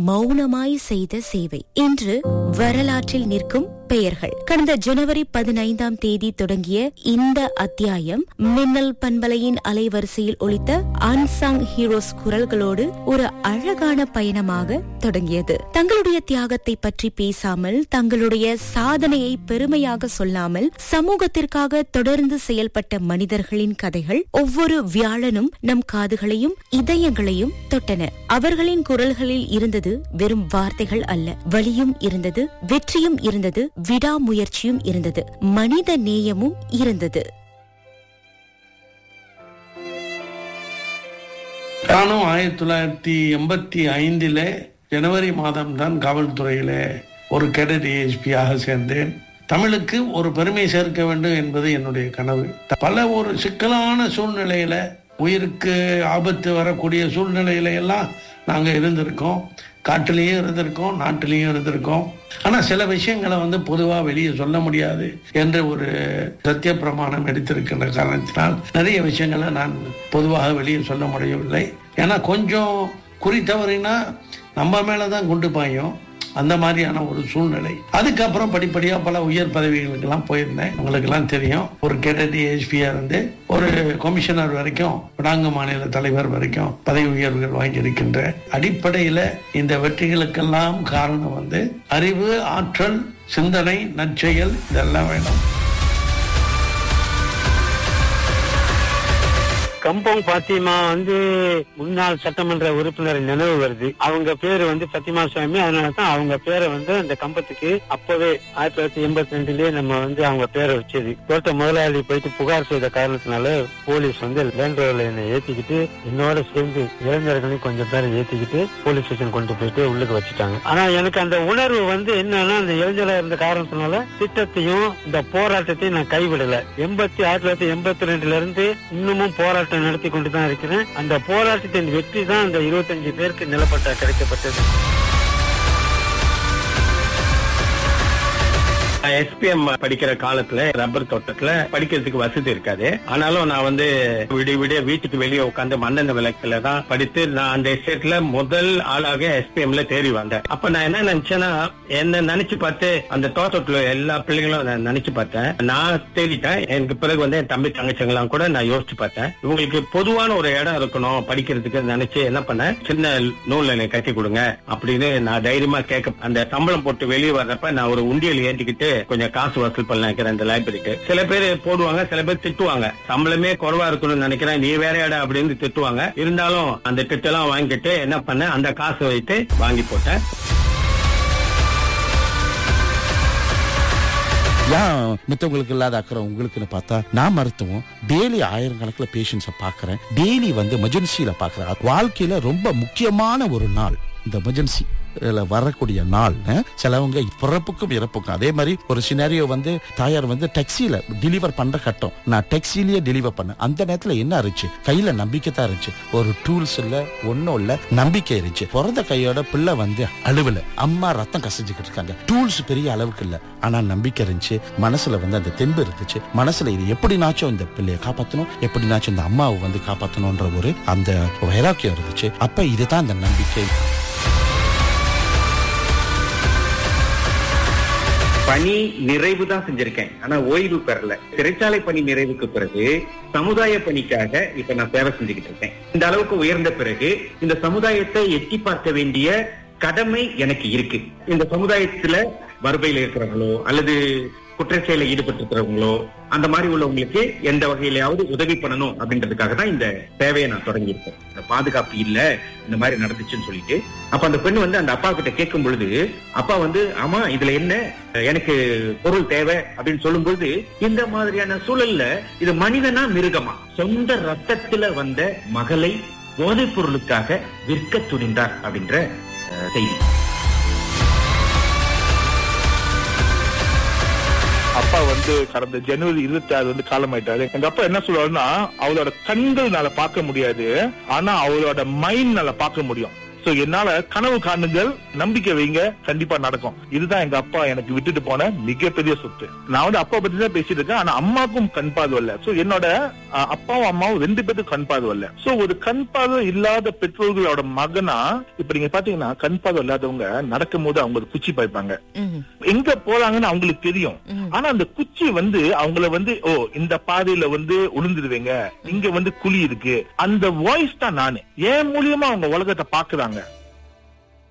மௌனமாய் செய்த சேவை இன்று வரலாற்றில் நிற்கும் பெயர்கள் கடந்த ஜனவரி பதினைந்தாம் தேதி தொடங்கிய இந்த அத்தியாயம் மின்னல் பண்பலையின் அலைவரிசையில் ஒலித்த அன்சாங் ஹீரோஸ் குரல்களோடு ஒரு அழகான பயணமாக தொடங்கியது தங்களுடைய தியாகத்தை பற்றி பேசாமல் தங்களுடைய சாதனையை பெருமையாக சொல்லாமல் சமூகத்திற்காக தொடர்ந்து செயல்பட்ட மனிதர்களின் கதைகள் ஒவ்வொரு வியாழனும் நம் காதுகளையும் இதயங்களையும் தொட்டன அவர்களின் குரல்களில் இருந்தது வெறும் வார்த்தைகள் அல்ல வலியும் இருந்தது வெற்றியும் இருந்தது விடாமுயற்சியும் இருந்தது மனித நேயமும் இருந்தது நானும் ஆயிரத்தி தொள்ளாயிரத்தி எண்பத்தி ஐந்தில் ஜனவரி மாதம் தான் காவல்துறையில ஒரு கேடட் ஏஎஸ்பியாக சேர்ந்தேன் தமிழுக்கு ஒரு பெருமை சேர்க்க வேண்டும் என்பது என்னுடைய கனவு பல ஒரு சிக்கலான சூழ்நிலையில உயிருக்கு ஆபத்து வரக்கூடிய சூழ்நிலையில எல்லாம் நாங்கள் இருந்திருக்கோம் காட்டிலையும் இருந்திருக்கோம் நாட்டிலையும் இருந்திருக்கோம் ஆனால் சில விஷயங்களை வந்து பொதுவாக வெளியே சொல்ல முடியாது என்ற ஒரு சத்திய பிரமாணம் எடுத்திருக்கின்ற காரணத்தினால் நிறைய விஷயங்களை நான் பொதுவாக வெளியே சொல்ல முடியவில்லை ஏன்னா கொஞ்சம் குறி தவறினா நம்ம மேலே தான் குண்டு பாயும் அந்த மாதிரியான ஒரு சூழ்நிலை அதுக்கப்புறம் படிப்படியாக பல உயர் பதவிகளுக்கெல்லாம் போயிருந்தேன் உங்களுக்கெல்லாம் தெரியும் ஒரு கேடட் ஏஎஸ்பியா இருந்து ஒரு கமிஷனர் வரைக்கும் பினாங்கு மாநில தலைவர் வரைக்கும் பதவி உயர்வுகள் வாங்கியிருக்கின்ற அடிப்படையில் இந்த வெற்றிகளுக்கெல்லாம் காரணம் வந்து அறிவு ஆற்றல் சிந்தனை நற்செயல் இதெல்லாம் வேணும் கம்போங் பாத்திமா வந்து முன்னாள் சட்டமன்ற உறுப்பினர் நினைவு வருது அவங்க பேரு வந்து பத்திமா சுவாமி அதனால தான் அவங்க பேரை வந்து அந்த கம்பத்துக்கு அப்பவே ஆயிரத்தி தொள்ளாயிரத்தி எண்பத்தி ரெண்டுலயே நம்ம வந்து அவங்க பேரை வச்சது தோட்ட முதலாளி போயிட்டு புகார் செய்த காரணத்தினால போலீஸ் வந்து லேண்ட் ரோட்ல என்னை ஏத்திக்கிட்டு என்னோட சேர்ந்து இளைஞர்களையும் கொஞ்சம் பேரை ஏத்திக்கிட்டு போலீஸ் ஸ்டேஷன் கொண்டு போயிட்டு உள்ளுக்கு வச்சுட்டாங்க ஆனா எனக்கு அந்த உணர்வு வந்து என்னன்னா அந்த இளைஞரா இருந்த காரணத்தினால திட்டத்தையும் இந்த போராட்டத்தையும் நான் கைவிடல எண்பத்தி ஆயிரத்தி தொள்ளாயிரத்தி எண்பத்தி ரெண்டுல இருந்து இன்னமும் போராட்டம் நடத்தி கொண்டு தான் இருக்கிறேன் அந்த போராட்டத்தின் வெற்றி தான் அந்த இருபத்தஞ்சு பேருக்கு நிலப்பட்டா கிடைக்கப்பட்டது எஸ்பிஎம் படிக்கிற காலத்துல ரப்பர் தோட்டத்துல படிக்கிறதுக்கு வசதி இருக்காது ஆனாலும் நான் வந்து விடிய விடிய வீட்டுக்கு வெளியே உட்காந்து மண்ணெண்ண விளக்குல தான் படித்து நான் அந்த எஸ்டேட்ல முதல் ஆளாக எஸ்பிஎம்ல தேறி வந்தேன் அப்ப நான் என்ன நினைச்சேன்னா என்ன நினைச்சு பார்த்து அந்த தோட்டத்துல எல்லா பிள்ளைங்களும் நான் நினைச்சு பார்த்தேன் நான் தேடிட்டேன் எனக்கு பிறகு வந்து என் தம்பி தங்கச்சிங்கெல்லாம் கூட நான் யோசிச்சு பார்த்தேன் இவங்களுக்கு பொதுவான ஒரு இடம் இருக்கணும் படிக்கிறதுக்கு நினைச்சு என்ன பண்ணேன் சின்ன நூல் எனக்கு கட்டி கொடுங்க அப்படின்னு நான் தைரியமா கேட்க அந்த சம்பளம் போட்டு வெளியே வர்றப்ப நான் ஒரு உண்டியல் ஏந்திக்கிட்டு கொஞ்சம் காசு வசூல் பண்ண நினைக்கிறேன் இந்த லைப்ரரிக்கு சில பேர் போடுவாங்க சில பேர் திட்டுவாங்க சம்பளமே குறைவா இருக்கணும்னு நினைக்கிறேன் நீ வேற இடம் அப்படின்னு திட்டுவாங்க இருந்தாலும் அந்த திட்டெல்லாம் வாங்கிட்டு என்ன பண்ணேன் அந்த காசு வைத்து வாங்கி போட்டேன் ஏன் மத்தவங்களுக்கு இல்லாத அக்கறை உங்களுக்குன்னு பார்த்தா நான் மருத்துவம் டெய்லி ஆயிரம் கணக்குல பேஷண்ட்ஸை பார்க்கறேன் டெய்லி வந்து எமர்ஜென்சியில பார்க்கறேன் வாழ்க்கையில ரொம்ப முக்கியமான ஒரு நாள் இந்த எமர்ஜென்சி வரக்கூடிய நாள் அஹ், சிலவங்க பிறப்புக்கும் இறப்புக்கும் அதே மாதிரி ஒரு சினாரியோ வந்து தாயார் வந்து டாக்ஸியில டெலிவர் பண்ற கட்டம் நான் டாக்ஸிலேயே டெலிவர் பண்ணேன் அந்த நேரத்துல என்ன இருந்துச்சு கையில நம்பிக்கை தான் இருந்துச்சு ஒரு டூல்ஸ் இல்ல ஒன்னும் இல்ல நம்பிக்கை இருந்துச்சு பிறந்த கையோட பிள்ளை வந்து அழுவல அம்மா ரத்தம் கசஞ்சுக்கிட்டு இருக்காங்க டூல்ஸ் பெரிய அளவுக்கு இல்ல ஆனா நம்பிக்கை இருந்துச்சு மனசுல வந்து அந்த தெம்பு இருந்துச்சு மனசுல இது எப்படினாச்சும் இந்த பிள்ளைய காப்பாத்தணும் எப்படினாச்சும் இந்த அம்மாவை வந்து காப்பாத்தணும்ன்ற ஒரு அந்த வைராக்கியம் இருந்துச்சு அப்ப இதுதான் அந்த நம்பிக்கை பணி நிறைவு தான் செஞ்சிருக்கேன் ஆனா ஓய்வு பெறல சிறைச்சாலை பணி நிறைவுக்கு பிறகு சமுதாய பணிக்காக இப்ப நான் சேவை செஞ்சுக்கிட்டு இருக்கேன் இந்த அளவுக்கு உயர்ந்த பிறகு இந்த சமுதாயத்தை எட்டி பார்க்க வேண்டிய கடமை எனக்கு இருக்கு இந்த சமுதாயத்துல வறுமையில இருக்கிறவங்களோ அல்லது குற்றச்செயல ஈடுபட்டு இருக்கிறவங்களோ அந்த மாதிரி உள்ளவங்களுக்கு எந்த வகையிலாவது உதவி பண்ணணும் அப்படின்றதுக்காக தான் இந்த சேவையை நான் தொடங்கியிருக்கேன் இந்த பாதுகாப்பு இல்ல இந்த மாதிரி நடந்துச்சுன்னு சொல்லிட்டு அப்ப அந்த பெண் வந்து அந்த அப்பா கிட்ட கேட்கும் பொழுது அப்பா வந்து ஆமா இதுல என்ன எனக்கு பொருள் தேவை அப்படின்னு சொல்லும் பொழுது இந்த மாதிரியான சூழல்ல இது மனிதனா மிருகமா சொந்த ரத்தத்துல வந்த மகளை போதைப் பொருளுக்காக விற்க துணிந்தார் அப்படின்ற அஹ், செய்தி அப்பா வந்து கடந்த ஜனவரி இருபத்தி ஆறு வந்து காலமாயிட்டாரு எங்க அப்பா என்ன சொல்லுவாருன்னா அவளோட கண்கள்னால பார்க்க முடியாது ஆனா அவளோட மைண்ட்னால பார்க்க முடியும் சோ என்னால கனவு காணுங்கள் நம்பிக்கை வைங்க கண்டிப்பா நடக்கும் இதுதான் எங்க அப்பா எனக்கு விட்டுட்டு போன மிகப்பெரிய சொத்து நான் வந்து அப்பா பத்தி தான் பேசிட்டு இருக்கேன் ஆனா அம்மாக்கும் கண் பார்வை இல்ல சோ என்னோட அஹ், அப்பாவும் அம்மாவும் ரெண்டு பேருக்கும் கண் பார்வை இல்ல சோ ஒரு கண் பார்வை இல்லாத பெற்றோர்களோட மகனா இப்ப நீங்க பாத்தீங்கன்னா கண் பார்வை இல்லாதவங்க நடக்கும் போது அவங்க ஒரு குச்சி பாய்ப்பாங்க ம்ஹும். எங்க போறாங்கன்னு அவங்களுக்கு தெரியும் ம்ஹும். ஆனா அந்த குச்சி வந்து அவங்கள வந்து ஓ இந்த பாதையில வந்து உளுந்துருவீங்க இங்க வந்து குழி இருக்கு அந்த வாய்ஸ் தான் நானு என் மூலியமா அவங்க உலகத்தை பாக்குறாங்க